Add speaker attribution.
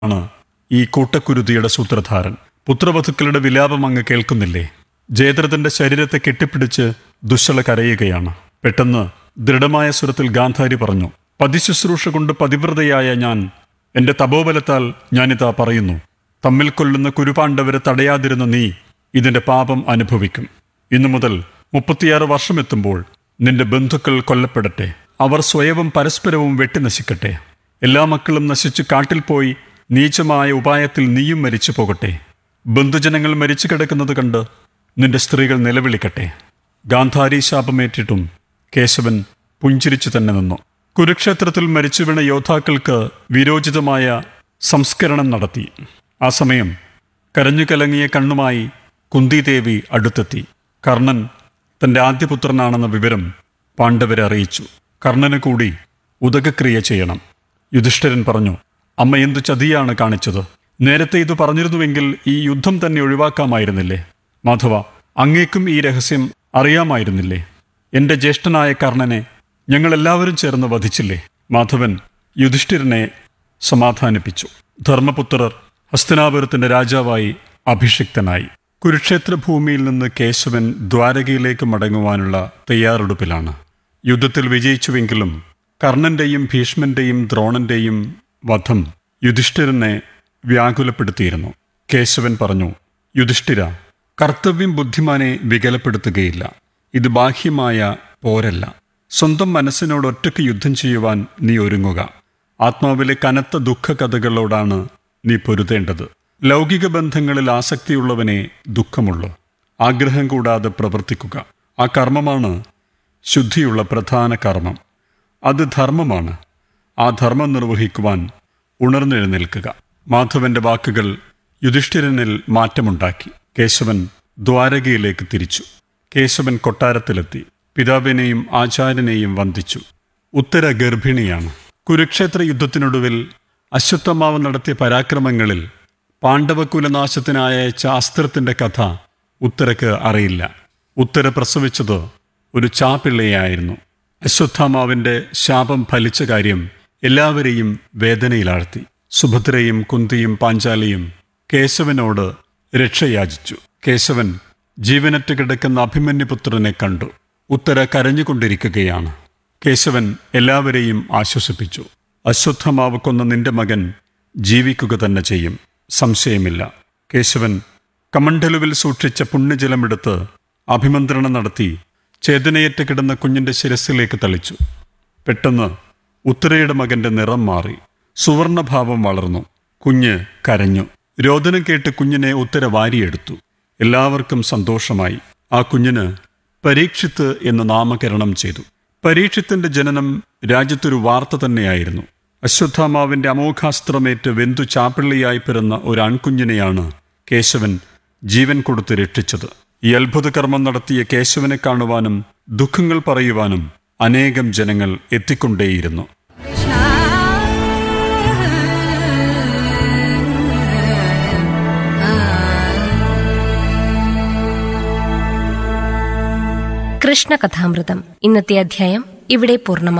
Speaker 1: ആണ് ഈ കൂട്ടക്കുരുതിയുടെ സൂത്രധാരൻ പുത്രവധുക്കളുടെ വിലാപം അങ്ങ് കേൾക്കുന്നില്ലേ ജയദ്രഥന്റെ ശരീരത്തെ കെട്ടിപ്പിടിച്ച് ദുശ്ശള കരയുകയാണ് പെട്ടെന്ന് ദൃഢമായ സ്വരത്തിൽ ഗാന്ധാരി പറഞ്ഞു പതിശുശ്രൂഷ കൊണ്ട് പതിവ്രതയായ ഞാൻ എന്റെ തപോബലത്താൽ ഞാനിതാ പറയുന്നു തമ്മിൽ കൊല്ലുന്ന കുരുപാണ്ഡവരെ തടയാതിരുന്ന നീ ഇതിന്റെ പാപം അനുഭവിക്കും ഇന്നു മുതൽ മുപ്പത്തിയാറ് വർഷമെത്തുമ്പോൾ നിന്റെ ബന്ധുക്കൾ കൊല്ലപ്പെടട്ടെ അവർ സ്വയവും പരസ്പരവും വെട്ടിനശിക്കട്ടെ എല്ലാ മക്കളും നശിച്ചു കാട്ടിൽ പോയി നീചമായ ഉപായത്തിൽ നീയും മരിച്ചു പോകട്ടെ ബന്ധുജനങ്ങൾ മരിച്ചു കിടക്കുന്നത് കണ്ട് നിന്റെ സ്ത്രീകൾ നിലവിളിക്കട്ടെ ഗാന്ധാരി ശാപമേറ്റിട്ടും കേശവൻ പുഞ്ചിരിച്ചു തന്നെ നിന്നു കുരുക്ഷേത്രത്തിൽ മരിച്ചു വീണ യോദ്ധാക്കൾക്ക് വിരോചിതമായ സംസ്കരണം നടത്തി ആ സമയം കരഞ്ഞു കലങ്ങിയ കണ്ണുമായി കുന്തിദേവി അടുത്തെത്തി കർണൻ തന്റെ ആദ്യപുത്രനാണെന്ന വിവരം പാണ്ഡവരെ അറിയിച്ചു കർണന് കൂടി ഉദകക്രിയ ചെയ്യണം യുധിഷ്ഠിരൻ പറഞ്ഞു അമ്മ എന്തു ചതിയാണ് കാണിച്ചത് നേരത്തെ ഇത് പറഞ്ഞിരുന്നുവെങ്കിൽ ഈ യുദ്ധം തന്നെ ഒഴിവാക്കാമായിരുന്നില്ലേ മാധവ അങ്ങേക്കും ഈ രഹസ്യം അറിയാമായിരുന്നില്ലേ എന്റെ ജ്യേഷ്ഠനായ കർണനെ ഞങ്ങൾ എല്ലാവരും ചേർന്ന് വധിച്ചില്ലേ മാധവൻ യുധിഷ്ഠിരനെ സമാധാനിപ്പിച്ചു ധർമ്മപുത്രർ ഹസ്തനാപുരത്തിന്റെ രാജാവായി അഭിഷിക്തനായി കുരുക്ഷേത്ര ഭൂമിയിൽ നിന്ന് കേശവൻ ദ്വാരകയിലേക്ക് മടങ്ങുവാനുള്ള തയ്യാറെടുപ്പിലാണ് യുദ്ധത്തിൽ വിജയിച്ചുവെങ്കിലും കർണന്റെയും ഭീഷ്മന്റെയും ദ്രോണന്റെയും വധം യുധിഷ്ഠിരനെ വ്യാകുലപ്പെടുത്തിയിരുന്നു കേശവൻ പറഞ്ഞു യുധിഷ്ഠിര കർത്തവ്യം ബുദ്ധിമാനെ വികലപ്പെടുത്തുകയില്ല ഇത് ബാഹ്യമായ പോരല്ല സ്വന്തം മനസ്സിനോട് ഒറ്റയ്ക്ക് യുദ്ധം ചെയ്യുവാൻ നീ ഒരുങ്ങുക ആത്മാവിലെ കനത്ത ദുഃഖകഥകളോടാണ് നീ പൊരുതേണ്ടത് ലൗകിക ബന്ധങ്ങളിൽ ആസക്തിയുള്ളവനെ ദുഃഖമുള്ളൂ ആഗ്രഹം കൂടാതെ പ്രവർത്തിക്കുക ആ കർമ്മമാണ് ശുദ്ധിയുള്ള പ്രധാന കർമ്മം അത് ധർമ്മമാണ് ആ ധർമ്മം നിർവഹിക്കുവാൻ ഉണർന്നെഴുന്നേൽക്കുക മാധവന്റെ വാക്കുകൾ യുധിഷ്ഠിരനിൽ മാറ്റമുണ്ടാക്കി കേശവൻ ദ്വാരകയിലേക്ക് തിരിച്ചു കേശവൻ കൊട്ടാരത്തിലെത്തി പിതാവിനെയും ആചാര്യനെയും വന്ദിച്ചു ഉത്തര ഗർഭിണിയാണ് കുരുക്ഷേത്ര യുദ്ധത്തിനൊടുവിൽ അശ്വത്ഥമാവ് നടത്തിയ പരാക്രമങ്ങളിൽ പാണ്ഡവകുലനാശത്തിനായച്ച അസ്ത്രത്തിന്റെ കഥ ഉത്തരക്ക് അറിയില്ല ഉത്തര പ്രസവിച്ചത് ഒരു ചാപിള്ളയായിരുന്നു അശ്വത്ഥാമാവിന്റെ ശാപം ഫലിച്ച കാര്യം എല്ലാവരെയും വേദനയിലാഴ്ത്തി സുഭദ്രയും കുന്തിയും പാഞ്ചാലിയും കേശവനോട് രക്ഷയാചിച്ചു കേശവൻ ജീവനറ്റ് കിടക്കുന്ന അഭിമന്യുപുത്രനെ കണ്ടു ഉത്തര കരഞ്ഞുകൊണ്ടിരിക്കുകയാണ് കേശവൻ എല്ലാവരെയും ആശ്വസിപ്പിച്ചു അശ്വത്ഥമാവ് കൊന്ന നിന്റെ മകൻ ജീവിക്കുക തന്നെ ചെയ്യും സംശയമില്ല കേശവൻ കമണ്ഡലുവിൽ സൂക്ഷിച്ച പുണ്യജലമെടുത്ത് അഭിമന്ത്രണം നടത്തി ചേതനയേറ്റ് കിടന്ന കുഞ്ഞിന്റെ ശിരസിലേക്ക് തളിച്ചു പെട്ടെന്ന് ഉത്തരയുടെ മകന്റെ നിറം മാറി സുവർണഭാവം വളർന്നു കുഞ്ഞ് കരഞ്ഞു രോദനം കേട്ട് കുഞ്ഞിനെ ഉത്തര വാരിയെടുത്തു എല്ലാവർക്കും സന്തോഷമായി ആ കുഞ്ഞിന് പരീക്ഷിത്ത് എന്ന് നാമകരണം ചെയ്തു പരീക്ഷിത്തിന്റെ ജനനം രാജ്യത്തൊരു വാർത്ത തന്നെയായിരുന്നു അശ്വത്ഥാമാവിന്റെ അമോഘാസ്ത്രമേറ്റ് വെന്തു ചാപ്പിള്ളിയായി പിറന്ന ഒരു ആൺകുഞ്ഞിനെയാണ് കേശവൻ ജീവൻ കൊടുത്ത് രക്ഷിച്ചത് ഈ അത്ഭുത കർമ്മം നടത്തിയ കേശവനെ കാണുവാനും ദുഃഖങ്ങൾ പറയുവാനും അനേകം ജനങ്ങൾ എത്തിക്കൊണ്ടേയിരുന്നു
Speaker 2: കൃഷ്ണകഥാമൃതം ഇന്നത്തെ അധ്യായം ഇവിടെ പൂർണ്ണമാകുന്നു